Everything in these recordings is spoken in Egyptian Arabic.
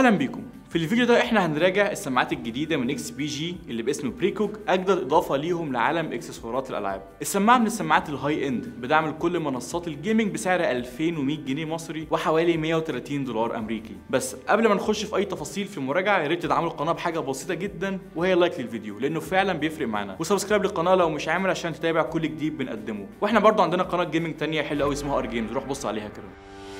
اهلا بيكم في الفيديو ده احنا هنراجع السماعات الجديده من اكس بي جي اللي باسم بريكوج اجدد اضافه ليهم لعالم اكسسوارات الالعاب السماعه من السماعات الهاي اند بدعم لكل منصات الجيمنج بسعر 2100 جنيه مصري وحوالي 130 دولار امريكي بس قبل ما نخش في اي تفاصيل في المراجعه يا ريت تدعموا القناه بحاجه بسيطه جدا وهي لايك للفيديو لانه فعلا بيفرق معانا وسبسكرايب للقناه لو مش عامل عشان تتابع كل جديد بنقدمه واحنا برضو عندنا قناه جيمنج تانية حلوه قوي اسمها ار جيمز روح بص عليها كده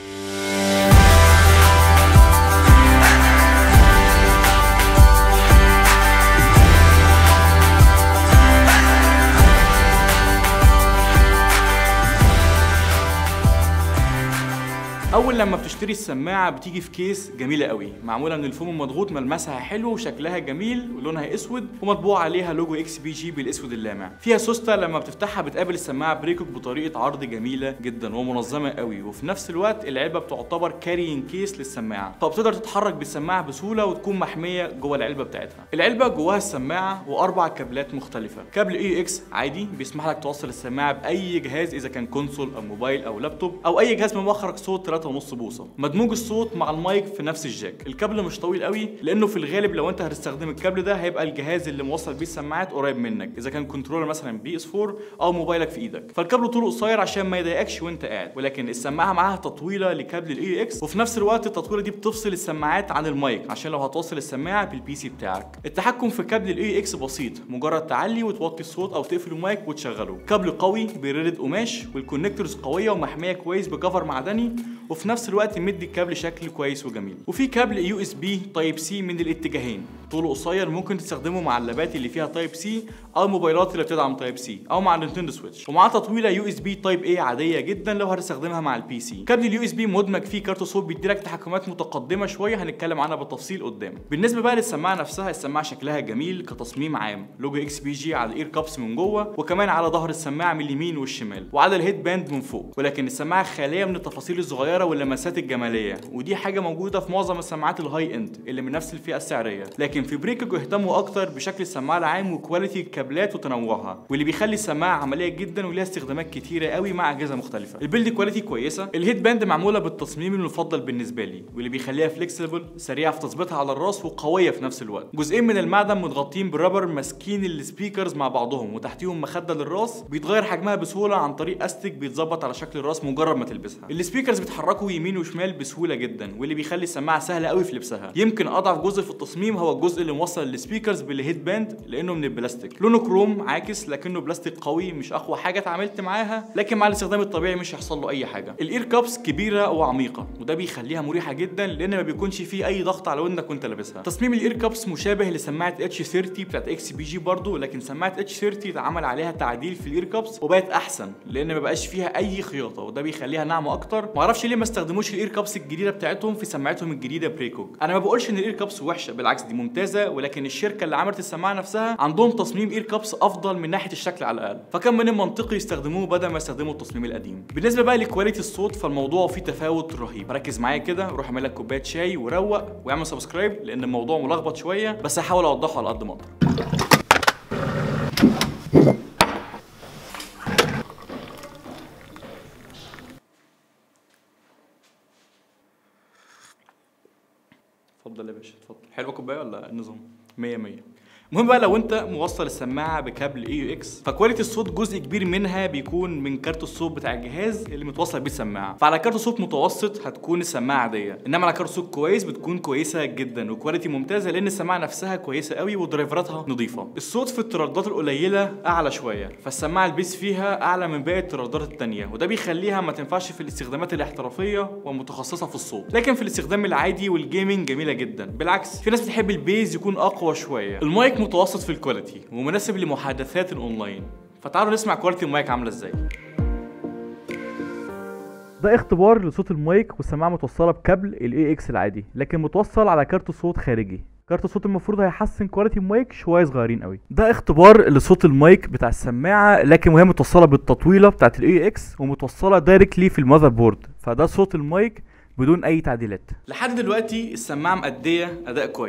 اول لما بتشتري السماعه بتيجي في كيس جميله قوي معموله من الفوم المضغوط ملمسها حلو وشكلها جميل ولونها اسود ومطبوع عليها لوجو اكس بي جي بالاسود اللامع فيها سوسته لما بتفتحها بتقابل السماعه بريكوك بطريقه عرض جميله جدا ومنظمه قوي وفي نفس الوقت العلبه بتعتبر كاريين كيس للسماعه فبتقدر تتحرك بالسماعه بسهوله وتكون محميه جوه العلبه بتاعتها العلبه جواها السماعه واربع كابلات مختلفه كابل اي اكس عادي بيسمح لك توصل السماعه باي جهاز اذا كان كونسول او موبايل او لابتوب او اي جهاز من مخرج صوت 3.5 بوصه مدموج الصوت مع المايك في نفس الجاك الكابل مش طويل قوي لانه في الغالب لو انت هتستخدم الكابل ده هيبقى الجهاز اللي موصل بيه السماعات قريب منك اذا كان كنترولر مثلا بي اس 4 او موبايلك في ايدك فالكابل طوله قصير عشان ما يضايقكش وانت قاعد ولكن السماعه معاها تطويله لكابل الاي اكس وفي نفس الوقت التطويله دي بتفصل السماعات عن المايك عشان لو هتوصل السماعه بالبي سي بتاعك التحكم في كابل الاي اكس بسيط مجرد تعلي وتوطي الصوت او تقفل المايك وتشغله كابل قوي بيرد قماش والكونكتورز قويه ومحميه كويس بكفر معدني وفي نفس الوقت مدي الكابل شكل كويس وجميل وفي كابل يو اس بي تايب سي من الاتجاهين طوله قصير ممكن تستخدمه مع اللابات اللي فيها تايب سي او الموبايلات اللي بتدعم تايب سي او مع النينتندو سويتش ومعاه تطويله يو اس بي تايب اي عاديه جدا لو هتستخدمها مع البي سي كابل اليو اس بي مدمج فيه كارت صوت بيديلك تحكمات متقدمه شويه هنتكلم عنها بالتفصيل قدام بالنسبه بقى للسماعه نفسها السماعه شكلها جميل كتصميم عام لوجو اكس بي جي على الاير كابس من جوه وكمان على ظهر السماعه من اليمين والشمال وعلى الهيد باند من فوق ولكن السماعه خاليه من التفاصيل الصغيره واللمسات الجماليه ودي حاجه موجوده في معظم السماعات الهاي اند اللي من نفس الفئه السعريه لكن في بريكوج اهتموا اكتر بشكل السماعه العام وكواليتي الكابلات وتنوعها واللي بيخلي السماعه عمليه جدا وليها استخدامات كتيره قوي مع اجهزه مختلفه البيلد كواليتي كويسه الهيد باند معموله بالتصميم المفضل بالنسبه لي واللي بيخليها فليكسيبل سريعه في تظبيطها على الراس وقويه في نفس الوقت جزئين من المعدن متغطين بالرابر ماسكين السبيكرز مع بعضهم وتحتيهم مخده للراس بيتغير حجمها بسهوله عن طريق استك بيتظبط على شكل الراس مجرد ما تلبسها السبيكرز بيتحركوا يمين وشمال بسهوله جدا واللي بيخلي السماعه سهله قوي في لبسها يمكن اضعف جزء في التصميم هو الجزء اللي موصل السبيكرز بالهيد باند لانه من البلاستيك لونه كروم عاكس لكنه بلاستيك قوي مش اقوى حاجه اتعاملت معاها لكن مع الاستخدام الطبيعي مش هيحصل له اي حاجه الاير كابس كبيره وعميقه وده بيخليها مريحه جدا لان ما بيكونش فيه اي ضغط على ودنك وانت لابسها تصميم الاير كابس مشابه لسماعه اتش 30 بتاعت اكس بي جي برضه لكن سماعه اتش 30 اتعمل عليها تعديل في الاير كابس وبقت احسن لان ما بقاش فيها اي خياطه وده بيخليها ناعمه اكتر معرفش ليه ما استخدموش الاير كابس الجديده بتاعتهم في سماعتهم الجديده بريكوج انا ما بقولش ان الاير كابس وحشه بالعكس دي ممتازه ولكن الشركه اللي عملت السماعه نفسها عندهم تصميم اير كابس افضل من ناحيه الشكل على الاقل فكان من المنطقي يستخدموه بدل ما يستخدموا التصميم القديم بالنسبه بقى لكواليتي الصوت فالموضوع فيه تفاوت رهيب ركز معايا كده روح اعمل لك كوبايه شاي وروق واعمل سبسكرايب لان الموضوع ملخبط شويه بس هحاول اوضحه على قد ما اقدر اتفضل يا باشا اتفضل حلوه كوبايه ولا النظام 100 100 المهم بقى لو انت موصل السماعه بكابل اي يو اكس فكواليتي الصوت جزء كبير منها بيكون من كارت الصوت بتاع الجهاز اللي متوصل بيه السماعه فعلى كارت صوت متوسط هتكون السماعه عاديه انما على كارت صوت كويس بتكون كويسه جدا وكواليتي ممتازه لان السماعه نفسها كويسه قوي ودرايفراتها نظيفه الصوت في الترددات القليله اعلى شويه فالسماعه البيس فيها اعلى من باقي الترددات التانية وده بيخليها ما تنفعش في الاستخدامات الاحترافيه ومتخصصه في الصوت لكن في الاستخدام العادي والجيمنج جميله جدا بالعكس في ناس بتحب البيز يكون اقوى شويه المايك متوسط في الكواليتي ومناسب لمحادثات الاونلاين فتعالوا نسمع كواليتي المايك عامله ازاي ده اختبار لصوت المايك والسماعه متوصله بكابل الاي اكس العادي لكن متوصل على كارت صوت خارجي كارت الصوت المفروض هيحسن كواليتي المايك شويه صغيرين قوي ده اختبار لصوت المايك بتاع السماعه لكن وهي متوصله بالتطويله بتاعت الاي اكس ومتوصله دايركتلي في المذر بورد فده صوت المايك بدون اي تعديلات لحد دلوقتي السماعه مأديه اداء كويس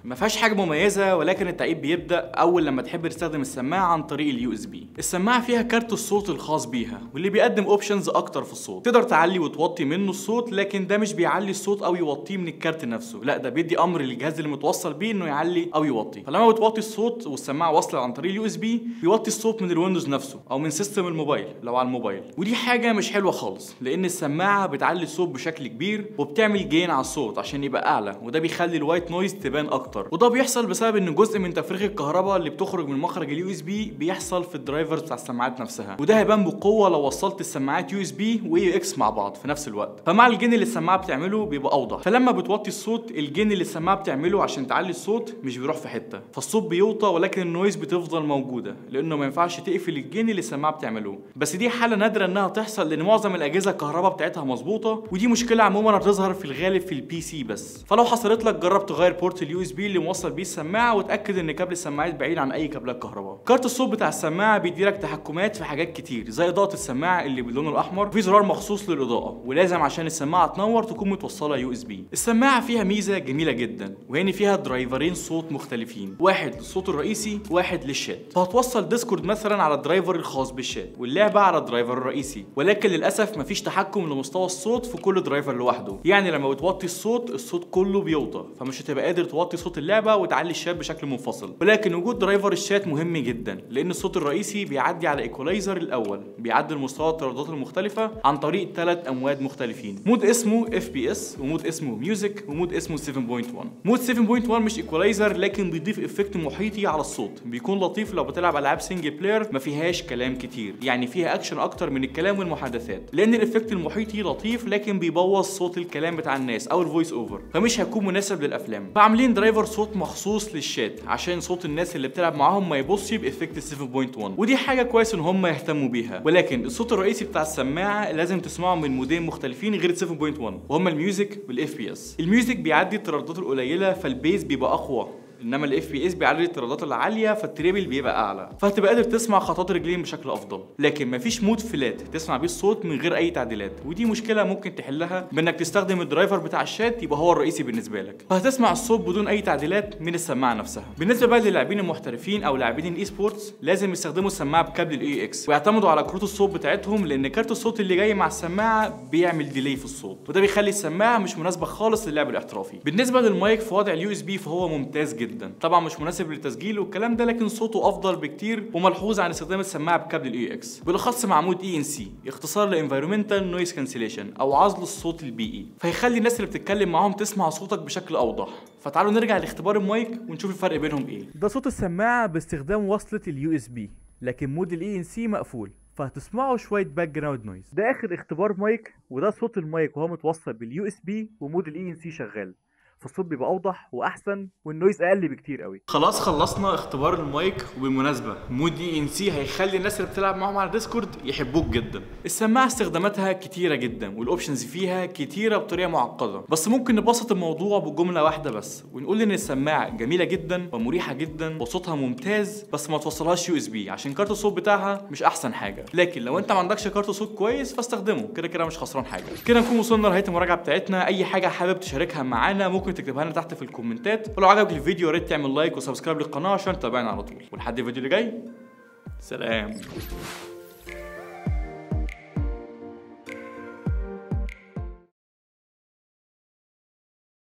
ما فيهاش حاجه مميزه ولكن التعقيد بيبدا اول لما تحب تستخدم السماعه عن طريق اليو اس بي السماعه فيها كارت الصوت الخاص بيها واللي بيقدم اوبشنز اكتر في الصوت تقدر تعلي وتوطي منه الصوت لكن ده مش بيعلي الصوت او يوطيه من الكارت نفسه لا ده بيدي امر للجهاز اللي متوصل بيه انه يعلي او يوطي فلما بتوطي الصوت والسماعه واصله عن طريق اليو اس بي بيوطي الصوت من الويندوز نفسه او من سيستم الموبايل لو على الموبايل ودي حاجه مش حلوه خالص لان السماعه بتعلي الصوت بشكل كبير وبتعمل جين على الصوت عشان يبقى اعلى وده بيخلي الوايت نويز تبان اكتر وده بيحصل بسبب ان جزء من تفريغ الكهرباء اللي بتخرج من مخرج اليو اس بي بيحصل في الدرايفرز بتاع السماعات نفسها وده هيبان بقوه لو وصلت السماعات يو اس بي واي اكس مع بعض في نفس الوقت فمع الجين اللي السماعه بتعمله بيبقى اوضح فلما بتوطي الصوت الجين اللي السماعه بتعمله عشان تعلي الصوت مش بيروح في حته فالصوت بيوطى ولكن النويز بتفضل موجوده لانه ما ينفعش تقفل الجين اللي السماعه بتعمله بس دي حاله نادره انها تحصل لان معظم الاجهزه الكهرباء بتاعتها مظبوطه ودي مشكله عموما هتظهر في الغالب في البي سي بس فلو حصلت لك جرب تغير بورت اليو اس بي اللي موصل بيه السماعه وتاكد ان كابل السماعات بعيد عن اي كابلات كهرباء كارت الصوت بتاع السماعه بيديلك تحكمات في حاجات كتير زي اضاءه السماعه اللي باللون الاحمر في زرار مخصوص للاضاءه ولازم عشان السماعه تنور تكون متوصله يو اس بي السماعه فيها ميزه جميله جدا وهي ان فيها درايفرين صوت مختلفين واحد للصوت الرئيسي واحد للشات فهتوصل ديسكورد مثلا على الدرايفر الخاص بالشات واللعبه على الدرايفر الرئيسي ولكن للاسف مفيش تحكم لمستوى الصوت في كل درايفر لوحده يعني لما بتوطي الصوت الصوت كله بيوطى فمش هتبقى قادر توطي صوت اللعبه وتعلي الشات بشكل منفصل ولكن وجود درايفر الشات مهم جدا لان الصوت الرئيسي بيعدي على ايكولايزر الاول بيعدل مستوى الترددات المختلفه عن طريق ثلاث امواج مختلفين مود اسمه اف بي اس ومود اسمه ميوزك ومود اسمه 7.1 مود 7.1 مش ايكولايزر لكن بيضيف افكت محيطي على الصوت بيكون لطيف لو بتلعب العاب سنجل بلاير ما فيهاش كلام كتير يعني فيها اكشن اكتر من الكلام والمحادثات لان الافكت المحيطي لطيف لكن بيبوظ صوت الكلام بتاع الناس او الفويس اوفر فمش هيكون مناسب للافلام فعاملين درايفر صوت مخصوص للشات عشان صوت الناس اللي بتلعب معاهم ما يبصش بافكت 7.1 ودي حاجه كويس ان هم يهتموا بيها ولكن الصوت الرئيسي بتاع السماعه لازم تسمعه من مودين مختلفين غير 7.1 وهما الميوزك والاف بي اس الميوزك بيعدي الترددات القليله فالبيز بيبقى اقوى انما الاف بي اس بيعلي الترددات العاليه فالتريبل بيبقى اعلى فهتبقى قادر تسمع خطوات رجلين بشكل افضل لكن مفيش مود فلات تسمع بيه الصوت من غير اي تعديلات ودي مشكله ممكن تحلها بانك تستخدم الدرايفر بتاع الشات يبقى هو الرئيسي بالنسبه لك فهتسمع الصوت بدون اي تعديلات من السماعه نفسها بالنسبه بقى للاعبين المحترفين او لاعبين الاي سبورتس لازم يستخدموا السماعه بكابل الاي اكس ويعتمدوا على كروت الصوت بتاعتهم لان كارت الصوت اللي جاي مع السماعه بيعمل ديلي في الصوت وده بيخلي السماعه مش مناسبه خالص للعب الاحترافي بالنسبه للمايك في وضع اليو اس بي فهو ممتاز جدا طبعا مش مناسب للتسجيل والكلام ده لكن صوته افضل بكتير وملحوظ عن استخدام السماعه بكابل الاي اكس بالاخص مع مود اي ان سي اختصار لانفيرومنتال نويز كانسليشن او عزل الصوت البيئي فيخلي الناس اللي بتتكلم معاهم تسمع صوتك بشكل اوضح فتعالوا نرجع لاختبار المايك ونشوف الفرق بينهم ايه ده صوت السماعه باستخدام وصله اليو اس بي لكن مود الاي ان سي مقفول فهتسمعوا شويه باك جراوند نويز ده اخر اختبار مايك وده صوت المايك وهو متوصل باليو اس بي ومود الاي ان سي شغال فالصوت بيبقى اوضح واحسن والنويز اقل بكتير قوي خلاص خلصنا اختبار المايك وبالمناسبه مود دي ان سي هيخلي الناس اللي بتلعب معاهم على ديسكورد يحبوك جدا السماعه استخداماتها كتيره جدا والاوبشنز فيها كتيره بطريقه معقده بس ممكن نبسط الموضوع بجمله واحده بس ونقول ان السماعه جميله جدا ومريحه جدا وصوتها ممتاز بس ما توصلهاش يو اس بي عشان كارت الصوت بتاعها مش احسن حاجه لكن لو انت ما عندكش كارت صوت كويس فاستخدمه كده كده مش خسران حاجه كده نكون وصلنا لنهايه المراجعه بتاعتنا اي حاجه حابب تشاركها معانا ممكن تكتبها لنا تحت في الكومنتات ولو عجبك الفيديو يا ريت تعمل لايك وسبسكرايب للقناه عشان تتابعنا على طول ولحد الفيديو اللي جاي سلام